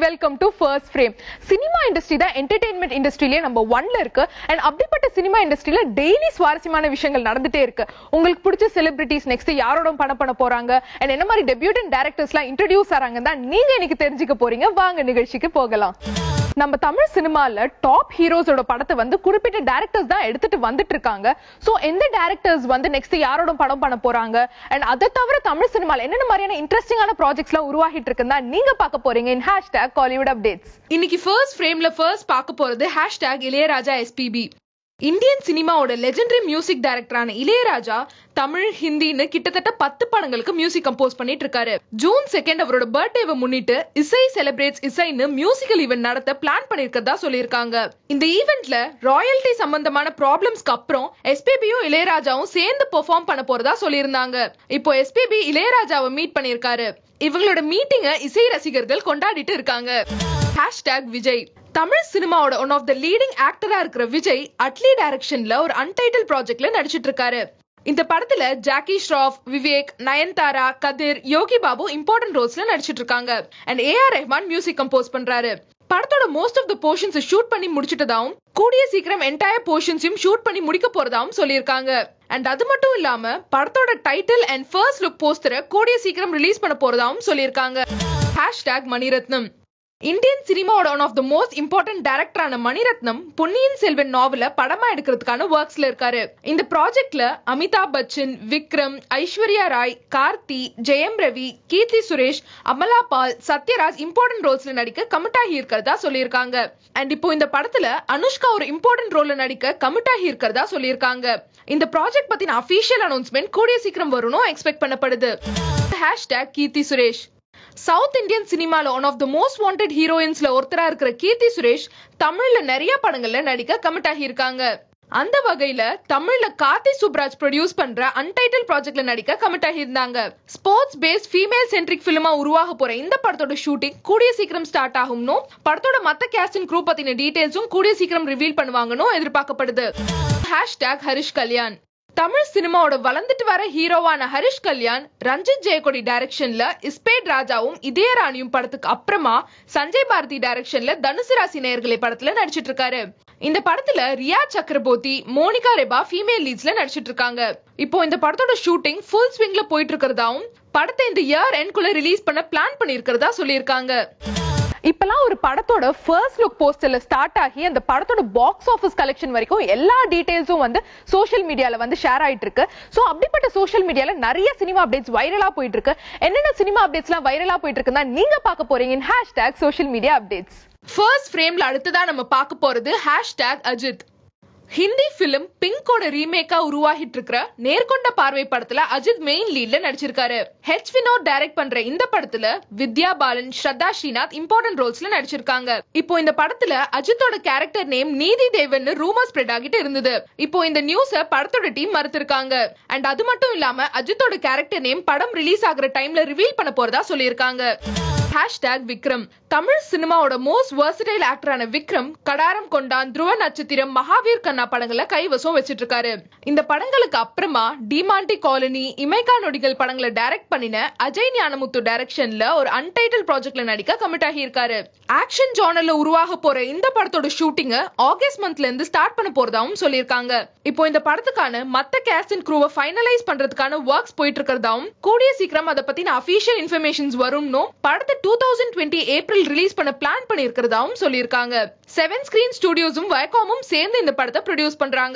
welcome to first frame cinema industry தான் entertainment இண்டஸ்ட்ரியிலேயே நம்ம ஒன்ல இருக்கு அண்ட் அப்படிப்பட்ட சினிமா இண்டஸ்ட்ரியில டெய்லி சுவாரஸ்யமான விஷயங்கள் நடந்துட்டே இருக்கு உங்களுக்கு பிடிச்ச செலிபிரிட்டிஸ் நெக்ஸ்ட் யாரோட பணம் பண்ண போறாங்க அண்ட் என்ன மாதிரி டெபியூட்டன் டேரக்டர்ஸ்லாம் இன்ட்ரடியூஸ் ஆறாங்க தான் நீங்க இன்னைக்கு தெரிஞ்சுக்க போறீங்க வாங்க நிகழ்ச்சிக்கு போகலாம் நம்ம தமிழ் சினிமால டாப் ஹீரோஸோட படத்தை வந்து குறிப்பிட்ட டேரக்டர்ஸ் தான் எடுத்துட்டு வந்துட்டு இருக்காங்க சோ எந்த டேரக்டர்ஸ் வந்து நெக்ஸ்ட் யாரோட படம் பண்ண போறாங்க அண்ட் அதை தவிர தமிழ் சினிமால என்னென்ன மாதிரியான இன்ட்ரெஸ்டிங்கான ப்ராஜெக்ட்ஸ் எல்லாம் உருவாகிட்டு இருக்குன்னு தான் நீங்க பார்க்க போறீங்க இன் ஹேஷ்டாக் காலிவுட் அப்டேட்ஸ் இன்னைக்கு ஃபர்ஸ்ட் ஃப்ரேம்ல ஃபர்ஸ்ட் பார்க்க போறது ஹேஷ்டாக் இளையராஜா எஸ்பிபி இந்தியன் சினிமாவோட லெஜெண்டரி மியூசிக் டைரக்டரான இளையராஜா தமிழ் ஹிந்தின்னு கிட்டத்தட்ட பத்து படங்களுக்கு மியூசிக் கம்போஸ் பண்ணிட்டு இருக்காரு ஜூன் செகண்ட் அவரோட பர்த்டேவை முன்னிட்டு இசை செலிப்ரேட்ஸ் இசைன்னு மியூசிக்கல் ஈவென்ட் நடத்த பிளான் பண்ணிருக்கதா சொல்லியிருக்காங்க இந்த ஈவெண்ட்ல ராயல்டி சம்பந்தமான ப்ராப்ளம்ஸ்க்கு அப்புறம் எஸ்பிபியும் இளையராஜாவும் சேர்ந்து பெர்ஃபார்ம் பண்ண போறதா சொல்லியிருந்தாங்க இப்போ எஸ்பிபி இளையராஜாவை மீட் பண்ணிருக்காரு இவங்களோட மீட்டிங்க இசை ரசிகர்கள் கொண்டாடிட்டு இருக்காங்க ஹேஷ்டாக் விஜய் தமிழ் சினிமாவோட ஒன் ஆஃப் த லீடிங் ஆக்டரா இருக்கிற விஜய் அட்லி டைரக்ஷன்ல ஒரு அன்டைட்டில் ப்ராஜெக்ட்ல நடிச்சிட்டு இருக்காரு இந்த படத்துல ஜாக்கி ஷ்ராஃப் விவேக் நயன்தாரா கதிர் யோகி பாபு இம்பார்ட்டன்ட் ரோல்ஸ்ல நடிச்சிட்டு இருக்காங்க and A R Rahman music compose பண்றாரு படத்தோட most of the portions shoot பண்ணி முடிச்சிட்டதாவும் கூடிய சீக்கிரம் என்டையர் போர்ஷன்ஸையும் ஷூட் பண்ணி முடிக்க போறதாவும் சொல்லியிருக்காங்க அண்ட் அது மட்டும் இல்லாம படத்தோட டைட்டில் அண்ட் ஃபர்ஸ்ட் லுக் போஸ்டரை கூடிய சீக்கிரம் ரிலீஸ் பண்ண போறதாவும் சொல்லியிருக்காங்க ஹேஷ்டாக் மணிரத்னம் இந்தியன் சினிமாவோட one of the most important டேரக்டரான மணிரத்னம் பொன்னியின் செல்வன் நாவல படமா எடுக்கிறதுக்கான ஒர்க்ஸ்ல இருக்காரு இந்த ப்ராஜெக்ட்ல அமிதாப் பச்சன் விக்ரம் ஐஸ்வர்யா ராய் கார்த்தி ஜெயம் ரவி கீர்த்தி சுரேஷ் அமலா பால் சத்யராஜ் இம்பார்ட்டன்ட் ரோல்ஸ்ல நடிக்க கமிட் ஆகி இருக்கிறதா சொல்லியிருக்காங்க அண்ட் இப்போ இந்த படத்துல அனுஷ்கா ஒரு இம்பார்ட்டன்ட் ரோல்ல நடிக்க கமிட் ஆகி இருக்கிறதா சொல்லியிருக்காங்க இந்த ப்ராஜெக்ட் பத்தின அபிஷியல் அனௌன்ஸ்மெண்ட் கூடிய சீக்கிரம் வரும்னு எக்ஸ்பெக்ட் பண்ணப்படுது hashtag Keerthy Suresh south Indian சினிமால one of the most wanted ஹீரோயின்ஸ்ல ஒருத்தரா இருக்கிற கீர்த்தி சுரேஷ் தமிழ்ல நிறைய படங்கள்ல நடிக்க கமிட் ஆகி இருக்காங்க அந்த வகையில தமிழ்ல கார்த்தி சுப்ராஜ் ப்ரொடியூஸ் பண்ற அன்டைட்டில் ப்ராஜெக்ட்ல நடிக்க கமிட் ஆகியிருந்தாங்க ஸ்போர்ட்ஸ் பேஸ்ட் ஃபீமேல் சென்ட்ரிக் பிலிமா உருவாக போற இந்த படத்தோட ஷூட்டிங் கூடிய சீக்கிரம் ஸ்டார்ட் ஆகும்னு படத்தோட மத்த கேஸ்ட் அண்ட் குரூப் பத்தின டீடைல்ஸும் கூடிய சீக்கிரம் ரிவீல் பண்ணுவாங்கன்னு எதிர்பார்க்கப்படுது ஹேஷ்டாக் ஹரிஷ் கல்யாண் தமிழ் சினிமாவோட வளர்ந்துட்டு வர ஹீரோவான ஹரிஷ் கல்யாண் ரஞ்சித் ஜெயக்கொடி டைரக்ஷன்ல இஸ்பேட் ராஜாவும் இதயராணியும் படத்துக்கு அப்புறமா சஞ்சய் பாரதி டைரக்ஷன்ல தனுசு ராசி நேயர்களை படத்துல நடிச்சிட்டு இருக்காரு இந்த படத்துல ரியா சக்கரபோர்த்தி மோனிகா ரெபா ஃபீமேல் லீட்ஸ்ல நடிச்சிட்டு இருக்காங்க இப்போ இந்த படத்தோட ஷூட்டிங் ஃபுல் ஸ்விங்ல போயிட்டு இருக்கிறதாவும் படத்தை இந்த இயர் எண்ட்குள்ள ரிலீஸ் பண்ண பிளான் பண்ணிருக்கிறதா சொல்லியிருக்காங்க இப்பெல்லாம் ஒரு படத்தோட ஃபர்ஸ்ட் லுக் போஸ்டர்ல ஸ்டார்ட் ஆகி அந்த படத்தோட பாக்ஸ் ஆஃபீஸ் கலெக்ஷன் வரைக்கும் எல்லா டீடைல்ஸும் வந்து சோஷியல் மீடியால வந்து ஷேர் ஆயிட்டு இருக்கு சோ அப்படிப்பட்ட சோஷியல் மீடியால நிறைய சினிமா அப்டேட்ஸ் வைரலா போயிட்டு இருக்கு என்னென்ன சினிமா அப்டேட்ஸ்லாம் வைரலா போயிட்டு இருக்குன்னா நீங்க பார்க்க போறீங்க in hashtag social media updates first ஃப்ரேம்ல அடுத்ததா நம்ம பார்க்க போறது ஹேஷ்டாக் அஜித் ஹிந்தி பிலிம் பிங்கோட ரீமேக்கா உருவாகிட்டு இருக்கிற நேர்கொண்ட பார்வை படத்துல அஜித் மெயின் லீட்ல நடிச்சிருக்காரு ஹெச் வினோத் டைரக்ட் பண்ற இந்த படத்துல வித்யா பாலன் ஸ்ரத்தா ஸ்ரீநாத் இம்பார்ட்டன்ட் ரோல்ஸ்ல நடிச்சிருக்காங்க இப்போ இந்த படத்துல அஜித்தோட கேரக்டர் நேம் நீதி தேவன் ரூமர் ஸ்ப்ரெட் ஆகிட்டு இருந்தது இப்போ இந்த நியூஸ படத்தோட டீம் மறுத்திருக்காங்க அண்ட் அது மட்டும் இல்லாம அஜித்தோட கேரக்டர் நேம் படம் ரிலீஸ் ஆகுற டைம்ல ரிவீல் பண்ண போறதா சொல்லியிருக்காங்க ஹேஷ்டாக் விக்ரம் தமிழ் சினிமாவோட மோஸ்ட் வர்சடைல் ஆக்டரான விக்ரம் கடாரம் கொண்டான் துருவ நட்சத்திரம் மகாவீர் கண்ணா படங்களை கைவசம் வச்சிட்டு இருக்காரு இந்த படங்களுக்கு அப்புறமா டிமாண்டி காலனி இமைகா நொடிகள் படங்களை டைரக்ட் பண்ணின அஜய் ஞானமுத்து டைரக்ஷன்ல ஒரு அன்டைட்டில் ப்ராஜெக்ட்ல நடிக்க கமிட் ஆகி இருக்காரு ஆக்ஷன் ஜானர்ல உருவாக போற இந்த படத்தோட ஷூட்டிங்க ஆகஸ்ட் மந்த்ல இருந்து ஸ்டார்ட் பண்ண போறதாவும் சொல்லியிருக்காங்க இப்போ இந்த படத்துக்கான மத்த கேஸ்ட் அண்ட் க்ரூவை ஃபைனலைஸ் பண்றதுக்கான ஒர்க்ஸ் போயிட்டு இருக்கிறதாவும் கூடிய சீக்கிரம் அதை பத்தின அபிஷியல் இன்ஃபர்மேஷன்ஸ் வரும்னு படத்தை two thousand twenty April release பண்ண பிளான் பண்ணிருக்கிறதாவும் சொல்லியிருக்காங்க செவன் ஸ்கிரீன் ஸ்டுடியோஸும் வயகாமும் சேர்ந்து இந்த படத்தை ப்ரொடியூஸ் பண்றாங்க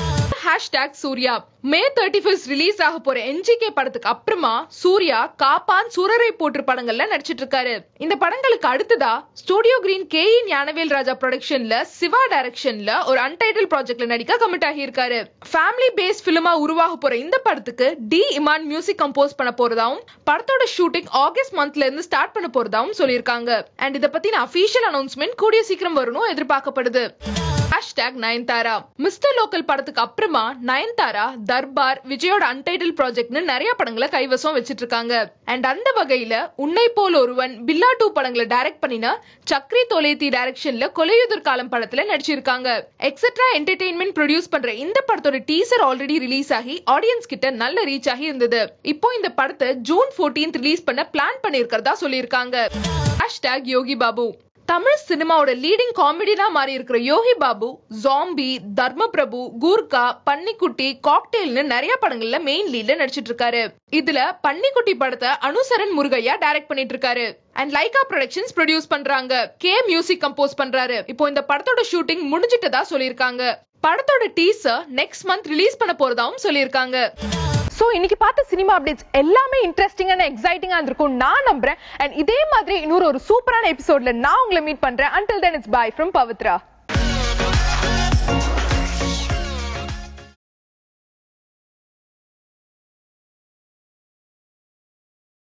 hashtag Suriya May thirty first release ஆக போற என்ஜிகே படத்துக்கு அப்புறமா சூர்யா காப்பான் சூரரை போற்று படங்கள்ல நடிச்சிட்டு இருக்காரு இந்த படங்களுக்கு அடுத்ததா studio green K Gnanavel Raja ப்ரொடக்ஷன்ல சிவா டைரக்ஷன்ல ஒரு அன்டைட்டில் ப்ராஜெக்ட்ல நடிக்க கமிட் ஆகி இருக்காரு ஃபேமிலி பேஸ்ட் பிலிமா உருவாக போற இந்த படத்துக்கு டி இமான் மியூசிக் கம்போஸ் பண்ண போறதாவும் படத்தோட ஷூட்டிங் ஆகஸ்ட் மந்த்ல இருந்து ஸ்டார்ட் பண்ண போறதாவும் சொல்லியிருக்காங்க அண்ட் இதை பத்தின அபிஷியல் அனௌன்ஸ்மெண்ட் கூடிய சீக்கிரம் வரணும் எதிர்பார்க்கப்படுது ஹேஷ்டாக் நயன்தாரா மிஸ்டர் லோக்கல் படத்துக்கு அப்புறமா நயன்தாரா தர்பார் விஜயோட அன்டைட்டில் ப்ராஜெக்ட்னு நிறைய படங்களை கைவசம் வச்சிட்டு இருக்காங்க அண்ட் அந்த வகையில உன்னை போல் ஒருவன் பில்லா டூ படங்களை டைரக்ட் பண்ணின சக்ரி தொலைத்தி டைரக்ஷன்ல கொலையுதிர் காலம் படத்துல நடிச்சிருக்காங்க எக்ஸெட்ரா என்டர்டெயின்மெண்ட் ப்ரொடியூஸ் பண்ற இந்த படத்தோட டீசர் ஆல்ரெடி ரிலீஸ் ஆகி ஆடியன்ஸ் கிட்ட நல்ல ரீச் ஆகி இருந்தது இப்போ இந்த படத்தை ஜூன் 14th ரிலீஸ் பண்ண பிளான் பண்ணிருக்கிறதா சொல்லியிருக்காங்க ஹேஷ்டேக் யோகி பாபு தமிழ் சினிமாவோட லீடிங் காமெடினா மாறி இருக்கிற யோகி பாபு ஜாம்பி தர்மபிரபு கூர்கா பன்னிக்குட்டி காக்டெயில்னு நிறைய படங்கள்ல மெயின் லீட்ல நடிச்சிட்டு இருக்காரு இதுல பன்னிக்குட்டி படத்தை அனுசரன் முருகையா டைரக்ட் பண்ணிட்டு இருக்காரு அண்ட் லைகா ப்ரொடக்ஷன்ஸ் ப்ரொடியூஸ் பண்றாங்க கே மியூசிக் கம்போஸ் பண்றாரு இப்போ இந்த படத்தோட ஷூட்டிங் முடிஞ்சிட்டதா சொல்லியிருக்காங்க படத்தோட டீசர் நெக்ஸ்ட் மந்த் ரிலீஸ் பண்ண போறதாவும் சொல்லியிருக்காங்க சோ இன்னைக்கு பார்த்த சினிமா அப்டேட்ஸ் எல்லாமே இன்ட்ரெஸ்டிங்கான எக்ஸைட்டிங்கா இருந்திருக்கும் நான் நம்புறேன் அண்ட் இதே மாதிரி இன்னொரு ஒரு சூப்பரான எபிசோட்ல நான் உங்களை மீட் பண்றேன் until then it's bye from Pavithra